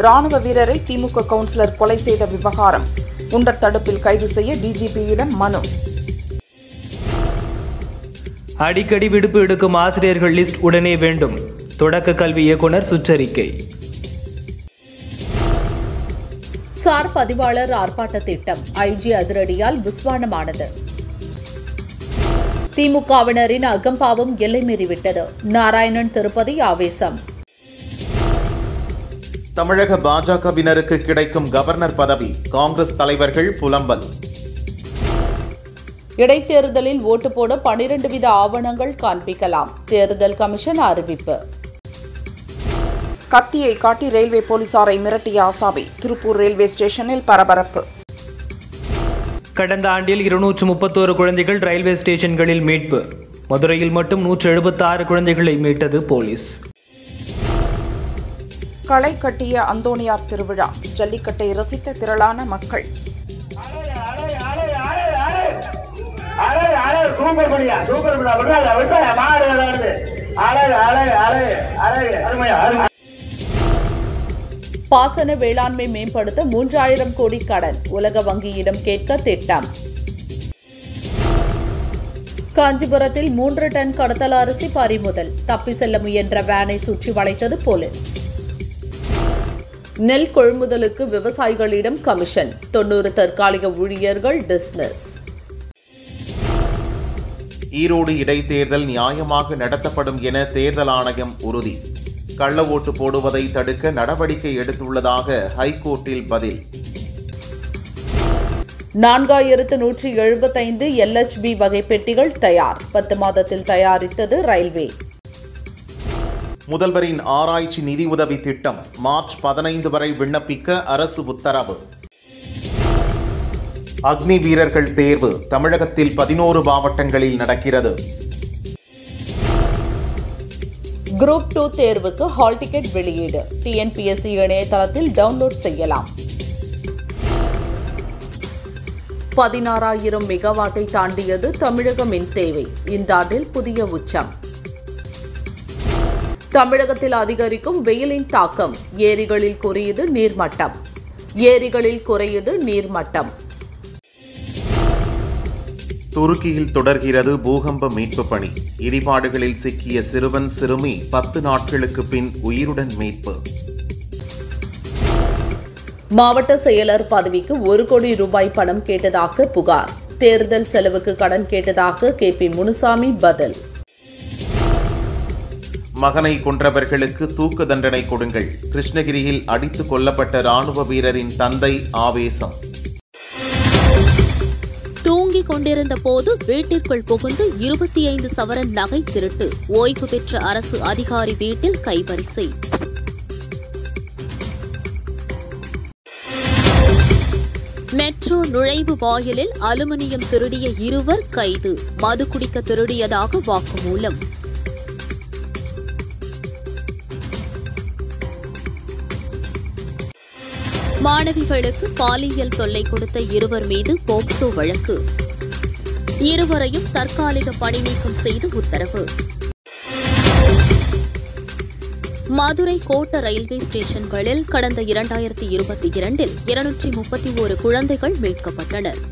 ராணுவ வீரரை திமுக கவுன்சிலர் கொலை செய்த விவகாரம் குண்டர் தடுப்பில் கைது செய்ய டிஜிபியிடம் மனு அடிக்கடி விடுப்பு எடுக்கும் ஆசிரியர்கள் லிஸ்ட் உடனே வேண்டும் தொடக்க கல்வி இயக்குனர் சுற்றறிக்கை சார் பதிவாளர் ஆர்ப்பாட்ட திட்டம் ஐஜி அதிரடியால் விஸ்வானமானது திமுகவினரின் அகம்பாவம் எல்லை மீறிவிட்டது நாராயணன் திருப்பதி ஆவேசம் தமிழக பாஜகவினருக்கு கிடைக்கும் கவர்னர் பதவி காங்கிரஸ் தலைவர்கள் புலம்பல் இடைத்தேர்தலில் ஓட்டு போட பனிரண்டு வித ஆவணங்கள் காண்பிக்கலாம் தேர்தல் கமிஷன் அறிவிப்பு கத்தியை காட்டி ரயில்வே போலீசாரை மிரட்டிய ஆசாபி திருப்பூர் ரயில்வே ஸ்டேஷனில் பரபரப்பு கடந்த ஆண்டில் இருநூற்று முப்பத்தோரு குழந்தைகள் ரயில்வே ஸ்டேஷன்களில் மீட்பு மதுரையில் மட்டும் நூற்று எழுபத்தாறு குழந்தைகளை மீட்டது போலீஸ் களை கட்டிய அந்தோணியார் திருவிழா ஜல்லிக்கட்டை ரசித்த திரளான மக்கள் அழகு அழகு சூப்பர் பண்ணியா சூப்பர் பண்ணா விட்டாத விட்டாத மாடு வருது அழகு அழகு அழகு அழகு அருமையா அருமை பாசன வேளாண்மை மேம்படுத்த மூன்றாயிரம் கோடி கடன் உலக வங்கியிடம் கேட்க திட்டம் காஞ்சிபுரத்தில் மூன்று டன் கடத்தல் அரிசி பறிமுதல் தப்பி செல்ல முயன்ற வேனை சுற்றி வளைத்தது போலீஸ் நெல் கொள்முதலுக்கு விவசாயிகளிடம் கமிஷன் தொன்னூறு தற்காலிக ஊழியர்கள் டிஸ்மிஸ் ஈரோடு இடைத்தேர்தல் நியாயமாக நடத்தப்படும் என தேர்தல் ஆணையம் உறுதி கள்ள ஓட்டு போடுவதை தடுக்க நடவடிக்கை எடுத்துள்ளதாக ஹைகோர்ட்டில் பதில் நான்காயிரத்து நூற்றி எழுபத்தைந்து எல்எச்பி வகை பெட்டிகள் தயார் பத்து மாதத்தில் தயாரித்தது ரயில்வே முதல்வரின் ஆராய்ச்சி நிதி உதவி திட்டம் மார்ச் பதினைந்து வரை விண்ணப்பிக்க அரசு உத்தரவு அக்னி வீரர்கள் தேர்வு தமிழகத்தில் பதினோரு மாவட்டங்களில் நடக்கிறது குரூப் டூ தேர்வுக்கு ஹால் டிக்கெட் வெளியீடு டிஎன்பிஎஸ்சி இணையதளத்தில் டவுன்லோட் செய்யலாம் பதினாறாயிரம் மெகாவாட்டை தாண்டியது தமிழக மின் தேவை இந்த ஆண்டில் புதிய உச்சம் தமிழகத்தில் அதிகரிக்கும் வெயிலின் தாக்கம் ஏரிகளில் குறையுது நீர்மட்டம் ஏரிகளில் குறையுது நீர்மட்டம் துருக்கியில் தொடர்கிறது பூகம்ப மீட்பு பணி இடிபாடுகளில் சிக்கிய சிறுவன் சிறுமி பத்து நாட்களுக்கு பின் உயிருடன் மீட்பு மாவட்ட செயலர் பதவிக்கு ஒரு கோடி ரூபாய் பணம் கேட்டதாக புகார் தேர்தல் செலவுக்கு கடன் கேட்டதாக கே பி முனுசாமி பதில் மகனை கொன்றவர்களுக்கு தூக்கு தண்டனை கொடுங்கள் கிருஷ்ணகிரியில் அடித்து கொல்லப்பட்ட ராணுவ வீரரின் தந்தை ஆவேசம் தூங்கிக் கொண்டிருந்த போது வீட்டிற்குள் புகுந்து இருபத்தி ஐந்து சவரன் நகை திருட்டு ஓய்வு பெற்ற அரசு அதிகாரி வீட்டில் கைவரிசை மெட்ரோ நுழைவு வாயிலில் அலுமினியம் திருடிய இருவர் கைது மது குடிக்க திருடியதாக வாக்குமூலம் மாணவிகளுக்கு பாலியல் தொல்லை கொடுத்த இருவர் மீது போக்சோ வழக்கு இருவரையும் தற்காலிக பணி நீக்கம் செய்து உத்தரவு மதுரை கோட்ட ரயில்வே ஸ்டேஷன்களில் கடந்த இரண்டாயிரத்தி இருபத்தி இரண்டில் இருநூற்றி முப்பத்தி ஒரு குழந்தைகள் மீட்கப்பட்டனர்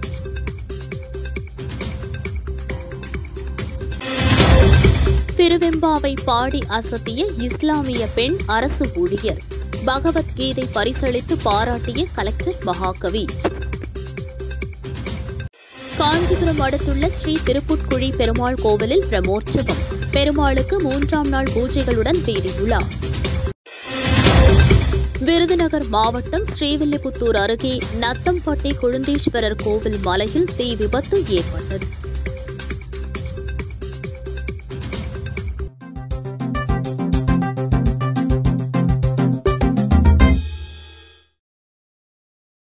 திருவெம்பாவை பாடி அசத்திய இஸ்லாமிய பெண் அரசு ஊழியர் பகவத்கீதை பரிசளித்து பாராட்டிய கலெக்டர் மகாகவி காஞ்சிபுரம் அடுத்துள்ள ஸ்ரீ திருப்புட்குழி பெருமாள் கோவிலில் பிரமோற்சவம் பெருமாளுக்கு மூன்றாம் நாள் பூஜைகளுடன் வீதி உலா விருதுநகர் மாவட்டம் ஸ்ரீவில்லிபுத்தூர் அருகே நத்தம்பட்டி குழுந்தீஸ்வரர் கோவில் மலையில் தீ விபத்து ஏற்பட்டது